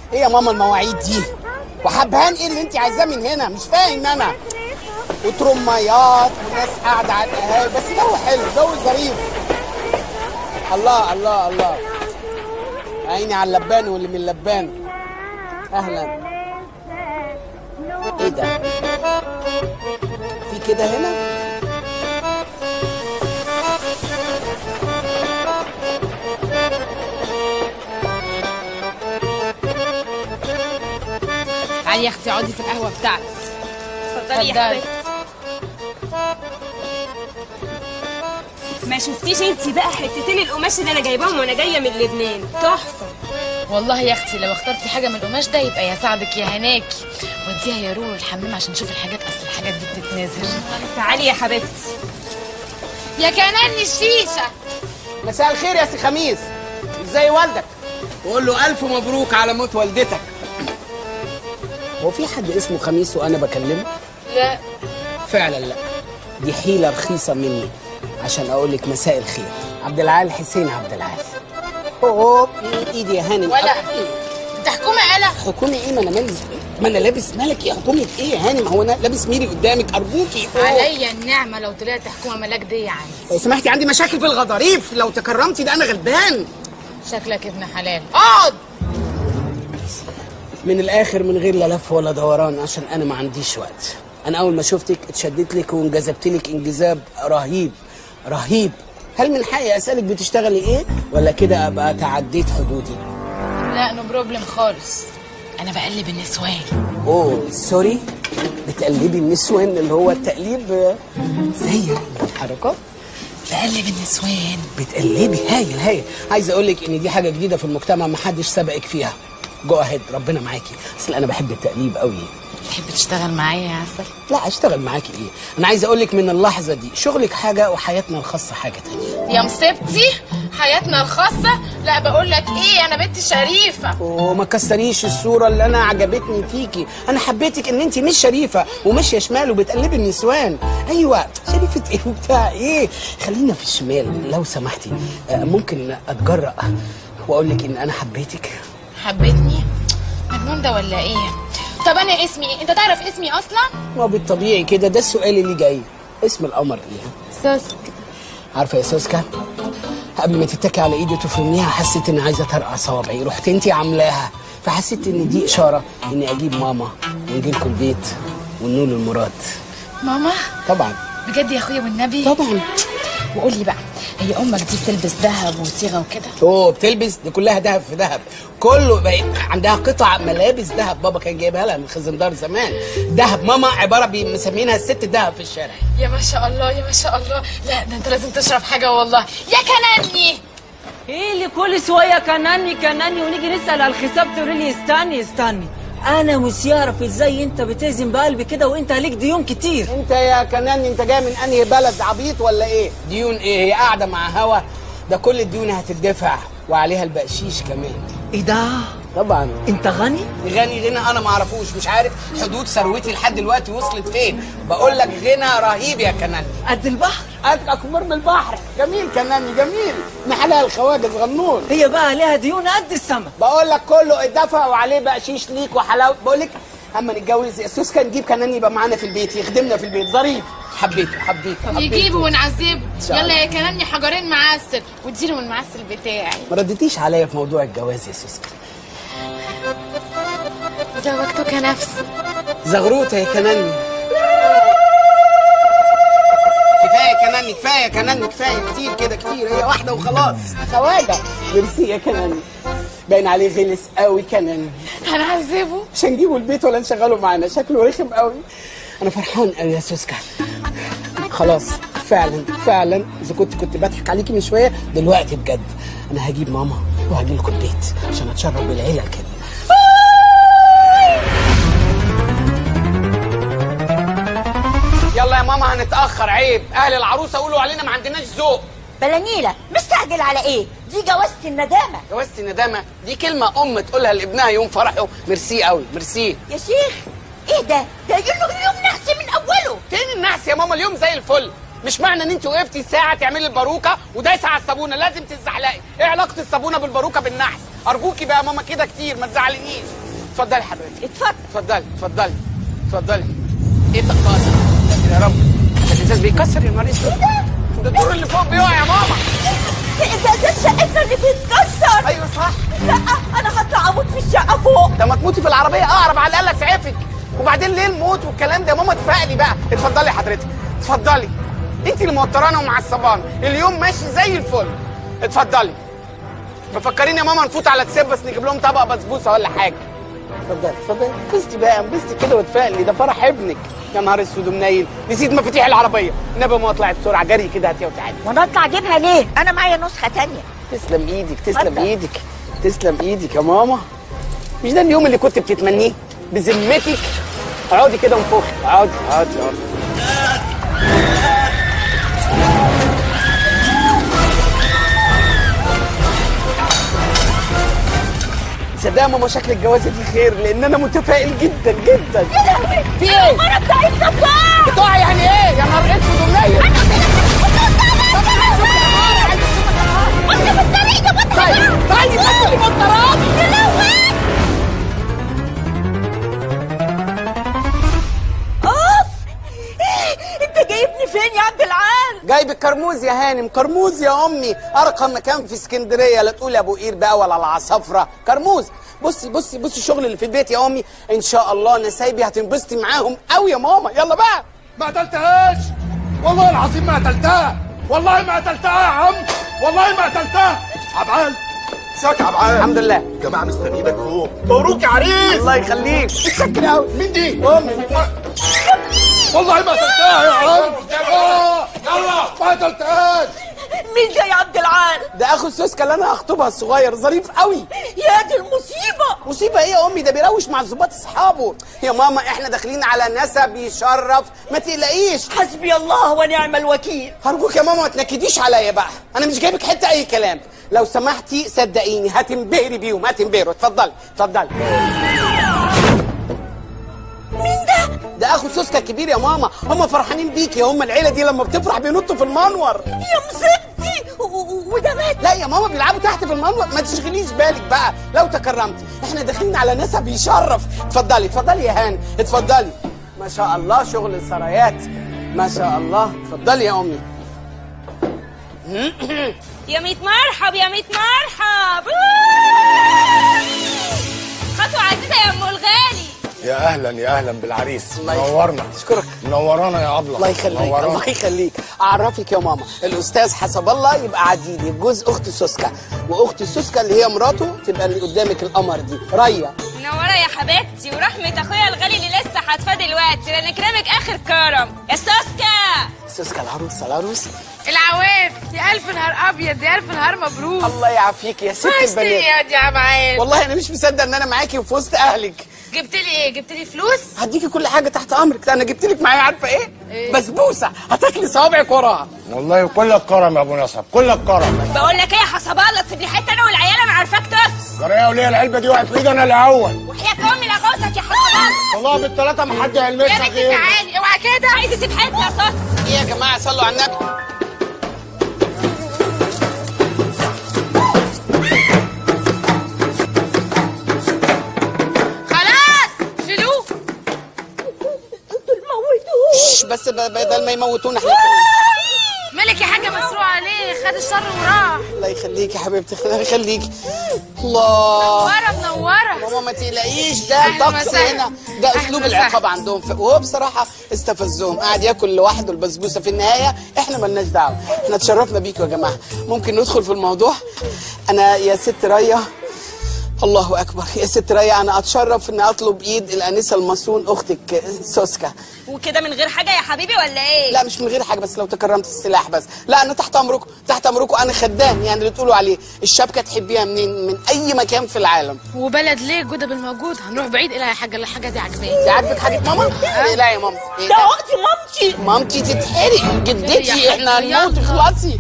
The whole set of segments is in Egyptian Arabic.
ايه يا ماما المواعيد دي وحبهان ايه اللي انت عايزاه من هنا مش فاهم انا وترميات وناس قاعده على القهاوي بس جو حلو جو ظريف الله الله الله عيني على اللبان واللي من اللبان اهلا ايه ده في كده هنا تعالي يا اختي اقعدي في القهوه بتاعتي اتفضلي يا حبيبتي ما شفتيش انت بقى حتتين القماش اللي انا جايباهم وانا جايه من لبنان تحفه والله يا اختي لو اخترتي حاجه من القماش ده يبقى يا سعدك يا هناكي وديها يا رورو الحمام عشان نشوف الحاجات اصل الحاجات دي بتتنازل تعالي يا حبيبتي يا كنان الشيشه مساء الخير يا سي خميس ازاي والدك وقول له الف مبروك على موت والدتك هو في حد اسمه خميس وانا بكلمه لا فعلا لا دي حيله رخيصه مني عشان اقول لك مساء الخير عبد العال حسين عبد العال اوه ايدي يا هانم ولا انت حكومه قلق حكومي ايه ما انا مالي ما انا لابس مالك يا حكومه ايه يا هانم هو انا لابس ميري قدامك ارجوكي أوه. عليا النعمه لو طلعت حكومه ملاك دي يعني لو سمحتي عندي مشاكل في الغضاريف لو تكرمتي ده انا غلبان شكلك ابن حلال اقعد من الاخر من غير لا لف ولا دوران عشان انا ما عنديش وقت انا اول ما شفتك اتشدت لك وانجذبت لك انجذاب رهيب رهيب هل من حقي اسالك بتشتغلي ايه ولا كده ابقى تعديت حدودي لا نو بروبلم خالص انا بقلب النسوان اوه سوري بتقلبي النسوان اللي هو التقليب آه، زي الحركات بقلب النسوان بتقلبي هايل هايل عايز اقول لك ان دي حاجه جديده في المجتمع ما حدش سبقك فيها جو اهيد ربنا معاكي اصل انا بحب التقليب قوي تحب تشتغل معايا يا عسل لا اشتغل معاكي ايه انا عايز اقول لك من اللحظه دي شغلك حاجه وحياتنا الخاصه حاجه تانية يا مصيبتي حياتنا الخاصه لا بقول لك ايه انا بنت شريفه وما كسريش الصوره اللي انا عجبتني فيكي انا حبيتك ان انت مش شريفه وماشيه شمال وبتقلبي النسوان ايوه شريفه ايه وبتاع ايه خلينا في الشمال لو سمحتي آه، ممكن اتجرأ واقول لك ان انا حبيتك حبيتني مجنون ده ولا ايه طب انا اسمي ايه انت تعرف اسمي اصلا ما بالطبيعي كده ده السؤال اللي جاي اسم القمر ايه سوسك عارفه يا سوسكا قبل ما تتكي على ايدي وتفرميها حسيت اني عايزه ترقع صوابعي رحت انت عاملاها فحسيت ان دي اشاره اني اجيب ماما ونجي لكم البيت ونقول المراد ماما طبعا بجد يا اخويا والنبي طبعا وقول لي بقى هي امك دي بتلبس ذهب وصيغه وكده اوه بتلبس دي كلها ذهب في ذهب كله بقى عندها قطع ملابس ذهب بابا كان جايبها لها من خزندار زمان ذهب ماما عباره بي- مسمينها الست ذهب في الشارع يا ما شاء الله يا ما شاء الله لا ده انت لازم تشرب حاجه والله يا كناني ايه اللي كل شويه كناني كناني ونيجي نسال على الحساب تقولي لي استني استني انا مش يعرف ازاي انت بتهزم بقلبي كده وانت عليك ديون كتير انت يا كنان انت جاي من انهي بلد عبيط ولا ايه ديون ايه هي قاعده مع هوا ده كل الديون هتدفع وعليها البقشيش كمان ايه ده طبعا انت غني غني غنى انا ما اعرفوش مش عارف حدود ثروتي لحد دلوقتي وصلت فين بقول لك غنى رهيب يا كنان قد البحر قد اكبر من البحر جميل كناني جميل نحلها الخواجز غنور هي بقى عليها ديون قد السما بقول لك كله اتدفع وعليه بقشيش ليك وحلاوه بقول لك اما نتجوز سوسكا نجيب كناني يبقى معانا في البيت يخدمنا في البيت ظريف حبيته حبيته حبيته يجيبه ونعذبه شاء الله. يلا يا كناني حجرين معسل واديله من المعسل بتاعي ما ردتيش عليا في موضوع الجواز يا سوسكا زوجتك نفسي زغروطه يا كناني كفايه كناني كفايه كناني كفايه كتير كده كتير هي واحده وخلاص خواجه ميرسي يا كناني باين عليه غلس قوي كناني هنعذبه مش هنجيبه البيت ولا نشغله معانا شكله رخم قوي انا فرحان قوي يا سوسكا خلاص فعلا فعلا اذا كنت كنت بضحك عليكي من شويه دلوقتي بجد انا هجيب ماما وهجي لكم البيت عشان اتشرف بالعيله الكريمه يلا يا ماما هنتاخر عيب اهل العروسه قولوا علينا ما عندناش ذوق بلانيلة مستعجل على ايه؟ دي جوازة الندامة جوازة الندامه دي كلمه ام تقولها لابنها يوم فرحه ميرسي قوي ميرسي يا شيخ ايه ده؟ ده يقول له يوم نحس من اوله فين النحس يا ماما اليوم زي الفل مش معنى ان انت وقفتي ساعه تعملي الباروكه ودايسه على الصابونه لازم تتزحلقي ايه علاقه الصابونه بالباروكه بالنحس ارجوكي بقى يا ماما كده كتير ما تزعلنيش اتفضلي حضرتك اتفضل اتفضلي اتفضلي اتفضلي ايه تقاصر يا رب ده الازاز بيكسر يا نهار اسود ده الدور اللي فوق بيقع يا ماما ده ازاز شقتنا اللي بيتكسر ايوه صح لا انا هطلع اموت في الشقه فوق ده ما تموتي في العربيه اقرب على الاقل اسعفك وبعدين ليه الموت والكلام ده يا ماما اتفقلي بقى اتفضلي حضرتك اتفضلي انت اللي موترانا ومعصبانا اليوم ماشي زي الفل اتفضلي مفكرين يا ماما نفوت على تسيب بس نجيب لهم طبق بسبوسه ولا حاجه اتفضلي اتفضلي انبسطي بقى انبسطي كده واتفائلي ده فرح ابنك يا نهار اسود ومنيل نسيت مفاتيح العربيه النبي ما اطلعي بسرعه جري كده هاتيها وتعالي وانا اطلع اجيبها ليه انا معايا نسخه تانية تسلم ايدك تسلم اتفضل. ايدك تسلم ايدك يا ماما مش ده اليوم اللي كنت بتتمنيه بذمتك اقعدي كده انفخي اقعدي اقعدي اقعدي تصدق يا ماما شكل الجوازه دي خير لان انا متفائل جدا جدا في ايه؟ المره بتاعتنا بتاع بتقع يعني ايه؟ يا نهار اسود ومنيل انت في الطريق ده بطل طيب طيب ما تقولي بطارات اوف انت جايبني فين يا عبد العال جايب الكرموز يا هانم كرموز يا امي ارقى مكان في اسكندريه لا تقول ابو قير بقى ولا العصافره كرموز بصي بصي بصي الشغل اللي في البيت يا امي ان شاء الله نسايبي هتنبسطي معاهم قوي يا ماما يلا بقى ما قتلتهاش والله العظيم ما قتلتها والله ما قتلتها يا عم والله ما قتلتها عبعال ازيك يا عبعال الحمد لله جماعه مستنيينك فوق مبروك يا عريس الله يخليك متشكر قوي مين دي؟ امي والله ما قتلتها يا عم آه، يلا ما قتلتهاش مين ده يا عبد العال ده اخو سوسكا اللي انا هخطبها الصغير ظريف قوي يا دي المصيبه مصيبه ايه يا امي ده بيروش مع الظباط اصحابه يا ماما احنا داخلين على نسب يشرف ما تقلقيش حسبي الله ونعم الوكيل هرجوك يا ماما ما تنكديش عليا بقى انا مش جايبك حته اي كلام لو سمحتي صدقيني هتنبهري بيهم هتنبهروا اتفضلي اتفضلي مين ده ده اخو سوسكا الكبير يا ماما هم فرحانين بيكي هم العيله دي لما بتفرح بينطوا في المنور يا مصيبتي و- و- وده مات لا يا ماما بيلعبوا تحت في المنور ما تشغليش بالك بقى لو تكرمتي احنا داخلين على نسب يشرف اتفضلي اتفضلي يا هاني اتفضلي ما شاء الله شغل السرايات ما شاء الله اتفضلي يا امي يا ميت مرحب يا ميت مرحب خطوة عزيزة يا ام الغالي يا اهلا يا اهلا بالعريس الله يخليك. منورنا اشكرك منورانا يا ابله الله يخليك الله يخليك اعرفك يا ماما الاستاذ حسب الله يبقى عديدي جوز اخت سوسكا واخت سوسكا اللي هي مراته تبقى اللي قدامك القمر دي ريا منورة يا حبيبتي ورحمة اخويا الغالي اللي لسه حاتفاه دلوقتي لان كرامك اخر كرم يا سوسكا سوسكا العروس العروس العواف يا الف نهار ابيض يا الف نهار مبروك الله يعافيك يا ست وحشتني البنات يا دي يا عمعان والله انا مش مصدق ان انا معاكي وفي وسط اهلك جبت لي ايه جبت لي فلوس هديكي كل حاجه تحت امرك انا جبت لك معايا عارفه ايه, إيه؟ بسبوسه هتاكلي صوابعك وراها والله كلك كرم يا ابو نصب كلك كرم بقول لك ايه يا حسب الله تسيب لي حته انا والعيال انا عارفاك تفس جرايه وليه العلبه دي وقعت في ايدي انا الاول وحياة امي لغوصك يا حسب الله والله بالثلاثه ما حد يا هيلمسها بنتي غيري تعالي اوعى كده عايز اسيب حته يا سوسكا ايه يا جماعه صلوا على النبي خلاص شيلوه دول موتوه شش، بس ب- بدل ما يموتونا احنا ملك يا حاجه مسروق عليه خد الشر وراح الله يخليك يا حبيبتي الله يخليك الله منوره منوره ماما ما تقلقيش ده أهلا الطقس وسهلا. هنا ده أهلا اسلوب وسهلا. العقاب عندهم ف- وهو بصراحه استفزهم قاعد ياكل لوحده البسبوسه في النهايه احنا ملناش دعوه احنا اتشرفنا بيكم يا جماعه ممكن ندخل في الموضوع انا يا ست ريا الله اكبر يا ست ريا انا اتشرف اني اطلب ايد الانسه المصون اختك سوسكا وكده من غير حاجه يا حبيبي ولا ايه لا مش من غير حاجه بس لو تكرمت السلاح بس لا انا تحت امركم تحت امركم انا خدام يعني اللي تقولوا عليه الشبكه تحبيها منين من اي مكان في العالم وبلد ليه جوده بالموجود هنروح بعيد الى حاجه الحاجه دي عجباني دي عاجبك حاجه ماما إيه لا يا ماما إيه ده ده؟ اختي مامتي مامتي تتحرق جدتي يا احنا حاج، هنموت يلا. خلاصي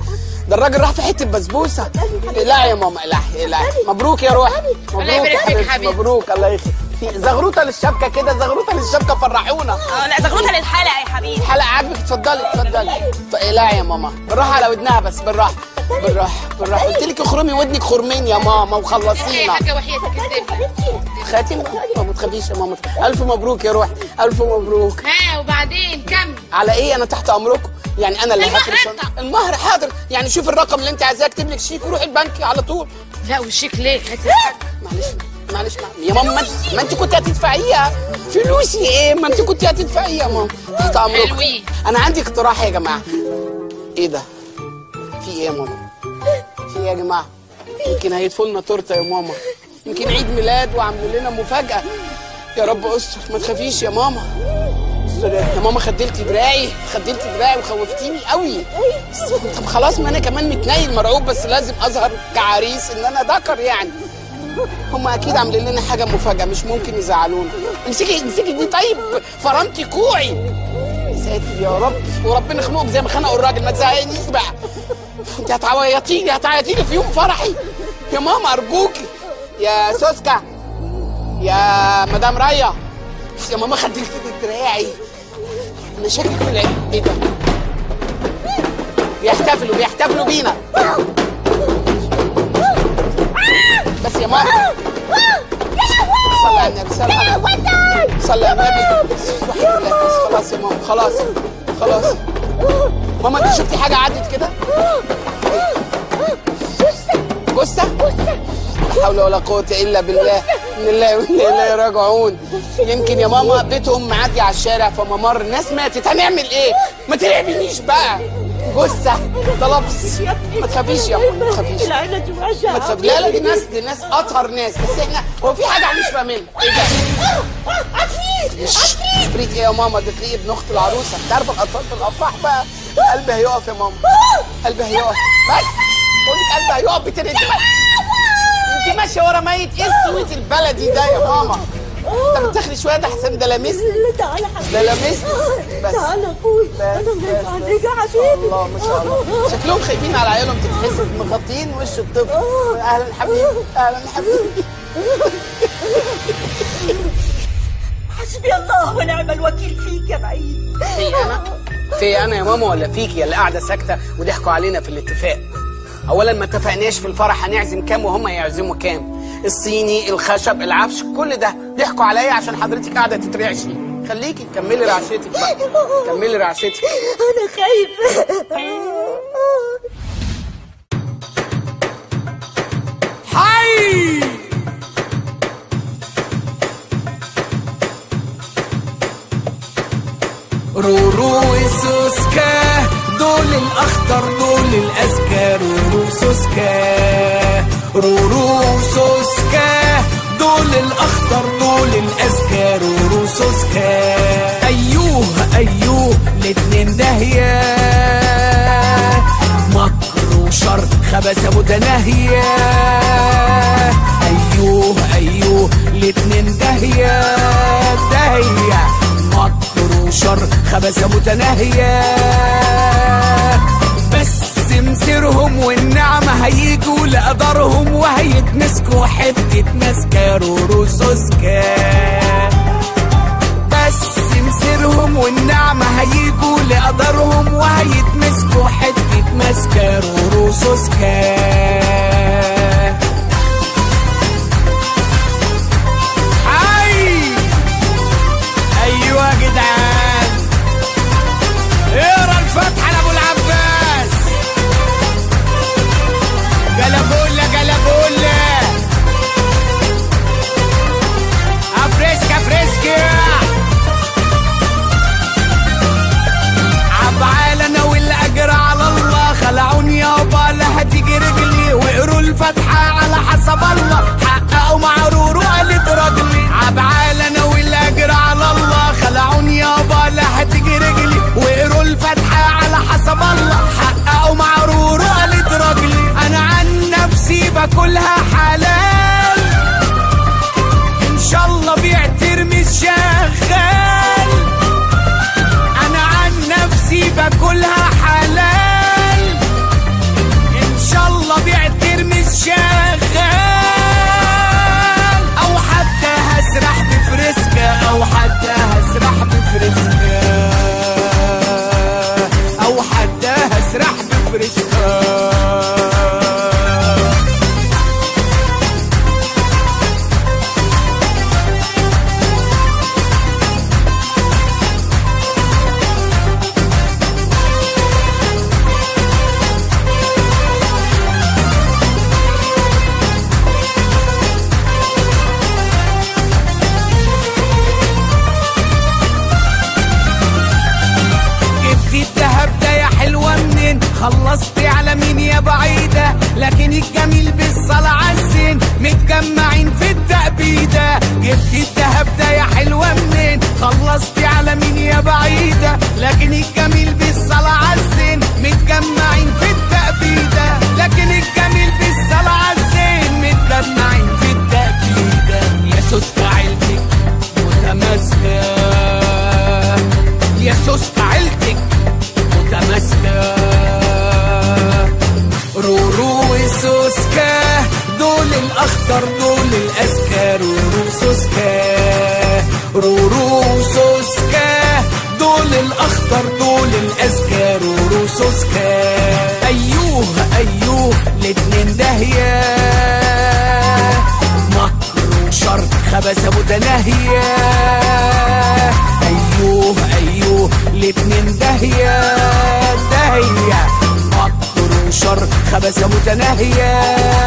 ده الراجل راح في حته بسبوسه لا يا ماما لا لا مبروك يا روح مبروك الله يبارك فيك حبيبتي، حبيبي. مبروك الله يخليك في زغروطه للشبكه كده زغروطه للشبكه فرحونا اه لا زغروطه للحلقه يا حبيبي الحلقه عاجبك اتفضلي اتفضلي ف- لا يا ماما بالراحه على ودنها بس بالراحه بالراحه بالراحه قلت لك اخرمي ودنك خرمين يا ماما ايه وخلصينا حاجه وحياتك كدبت خاتم ما ما تخافيش يا ماما الف مبروك يا روح الف مبروك ها وبعدين كمل على ايه انا تحت امركم يعني انا اللي المهر هفرش انت. المهر حاضر يعني شوف الرقم اللي انت عايزاه اكتب لك شيك وروحي البنك على طول لا والشيك ليه هات الحاجة. معلش معلش مع- يا ماما ما انت- ما انت كنت هتدفعيها فلوسي ايه ما انت كنت هتدفعيها يا ماما تحت امركم حلوين. انا عندي اقتراح يا جماعه ايه ده في ايه يا ماما في ايه يا جماعه يمكن هيدفوا لنا تورته يا ماما يمكن عيد ميلاد وعملوا لنا مفاجاه يا رب استر ما تخافيش يا ماما استر يا يا ماما خدلتي دراعي خدلتي دراعي وخوفتيني قوي طب خلاص ما انا كمان متنيل مرعوب بس لازم اظهر كعريس ان انا ذكر يعني هم اكيد عاملين لنا حاجه مفاجاه مش ممكن يزعلونا امسكي امسكي دي طيب فرنتي كوعي يا ساتر يا رب وربنا يخنقك زي ما خنقوا الراجل ما تزهقنيش بقى انت هتعيطيني هتعيطيني في يوم فرحي يا ماما ارجوكي يا سوسكا يا مدام رايا يا ماما خدلت دراعي انا شاكك في العيد ايه ده بيحتفلوا بيحتفلوا بينا بس يا ماما صلي على النبي صلي على النبي صلي على النبي الحمد لله بس خلاص يا ماما خلاص خلاص ماما انت شفتي حاجه عدت كده جثه لا حول ولا قوه الا بالله ان الله وانا اليه راجعون يمكن يا ماما بيتهم معدي على الشارع فممر الناس ماتت هنعمل ايه ما ترعبنيش بقى جثه ده لفظ ما تخافيش يا اخويا ما تخافيش العينة دي وجع ما تخاف لا لا دي ناس دي ناس اطهر ناس بس احنا هو في حاجه مش فاهمينها ايه ده؟ عفريت عفريت ايه يا ماما ده تلاقيه ابن اخت العروسه انت عارفه الاطفال في الافراح بقى قلبي هيقف يا ماما قلبي هيقف بس بقول لك قلبي هيقف بترقد انت ماشيه ورا ميت ايه الصوت البلدي ده يا ماما انت بتاخدي شويه ده احسن ده لامسني لا تعالى حبيبي ده لامسني بس تعالى اخوي بس انا بس مش عليك يا ما شاء حبيبي الله ما شاء الله شكلهم خايفين على عيالهم تتحسد مغطيين وش الطفل اهلا حبيبي اهلا حبيبي حسبي الله ونعم الوكيل فيك يا بعيد في انا في انا يا ماما ولا فيكي اللي قاعده ساكته وضحكوا علينا في الاتفاق اولا ما اتفقناش في الفرح هنعزم كام وهم يعزموا كام الصيني الخشب العفش كل ده ضحكوا عليا عشان حضرتك قاعده تترعشي خليكي كملي رعشتك بقى كملي رعشتك انا خايفه حي رورو وسوسكا دول الاخضر دول الاذكى رورو سوسكا رورو سوسكا دول الاخضر دول الاذكى رورو سوسكا ايوه ايوه الاتنين داهيه مكر وشر خبثة متناهية أيوه أيوه الاتنين داهية داهية مكر وشر خبثة متناهية بس مسيرهم والنعمة هيجوا لقدرهم وهيتمسكوا حتة ماسكة رورو سوسكا بس مسيرهم والنعمة هيجوا لقدرهم وهيتمسكوا حتة ماسكة رورو سوسكا حي ايوه يا جدعان اقرا الفتحة لابو العباس جلابولا جلابولا افريسكا فريسكا عبعال انا والاجر على الله خلعوني يابا لا هتيجي رجلي وقروا الفاتحه على حسب الله حققوا معرور وقالت راجلي عبعال انا والاجر على الله خلعوني يابا لا هتيجي رجلي وقروا الفاتحه على حسب الله حققوا معرور وقالت راجلي انا عن نفسي باكلها حلال ان شاء الله بيع ترمس شغال انا عن نفسي باكلها حلال مين يا بعيدة لكن الجميل بالصلاة عالزين متجمعين في التأبيدة جبت الدهب ده يا حلوة منين خلصتي على مين يا بعيدة لكن الجميل بالصلاة عالزين متجمعين في التأبيدة لكن الجميل بالصلاة عالزين متجمعين في التأبيدة يا سوسة عيلتك متماسكة يا سوسة عيلتك متماسكة رورو وسوسكا دول الأخضر دول الأذكى رورو سوسكا رورو سوسكا دول الأخضر دول الأذكى رورو سوسكا أيوه أيوه الاتنين داهية مكر وشر خبثة متناهية أيوه أيوه الاتنين داهية داهية مكر وشر خبثة متناهية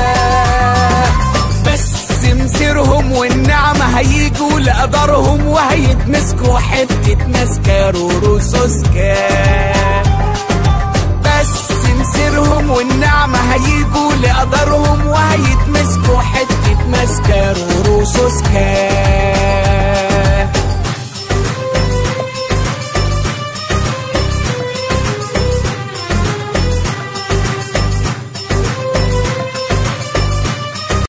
بس مسيرهم والنعمة هيجوا لقدرهم وهيتمسكوا حتة ماسكة رورو سوسكا بس مسيرهم والنعمة هيجوا لقدرهم وهيتمسكوا حتة